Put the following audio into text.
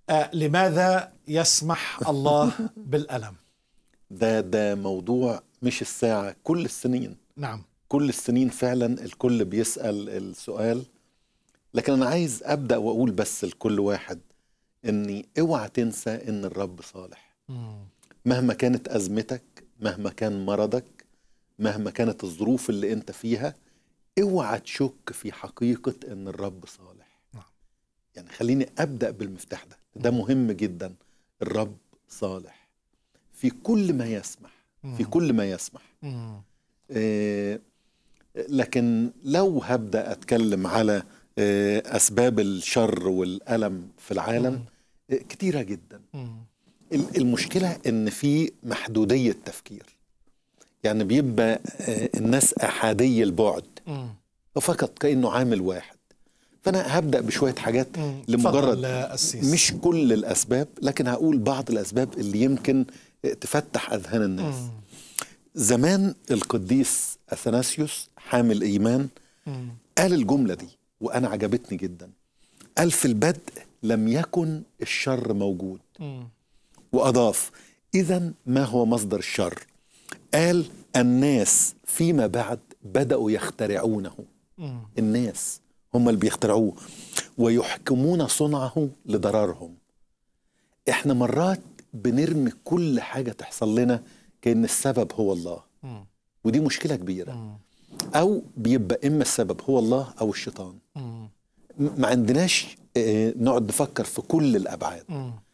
آه لماذا يسمح الله بالألم ده ده موضوع مش الساعة كل السنين نعم كل السنين فعلا الكل بيسأل السؤال لكن أنا عايز أبدأ وأقول بس لكل واحد إني اوعى تنسى إن الرب صالح مم. مهما كانت أزمتك مهما كان مرضك مهما كانت الظروف اللي أنت فيها اوعى تشك في حقيقة إن الرب صالح نعم. يعني خليني أبدأ بالمفتاح ده ده مهم جدا الرب صالح في كل ما يسمح في مم. كل ما يسمح مم. آه، لكن لو هبدا اتكلم على آه، اسباب الشر والالم في العالم آه، كتيره جدا مم. ال- المشكله ان في محدوديه تفكير يعني بيبقى آه، الناس احادي البعد مم. فقط كانه عامل واحد فانا هبدا بشويه حاجات مم. لمجرد تفضل يا أسيس. مش كل الاسباب لكن هقول بعض الاسباب اللي يمكن آه، تفتح اذهان الناس مم. زمان القديس اثناسيوس حامل ايمان مم. قال الجمله دي وانا عجبتني جدا قال في البدء لم يكن الشر موجود مم. واضاف اذا ما هو مصدر الشر قال الناس فيما بعد بداوا يخترعونه مم. الناس هم اللي بيخترعوه ويحكمون صنعه لضررهم احنا مرات بنرمي كل حاجه تحصل لنا كان السبب هو الله مم. ودي مشكله كبيره مم. او بيبقى اما السبب هو الله او الشيطان مم. م- ما عندناش آه، نقعد نفكر في كل الابعاد مم.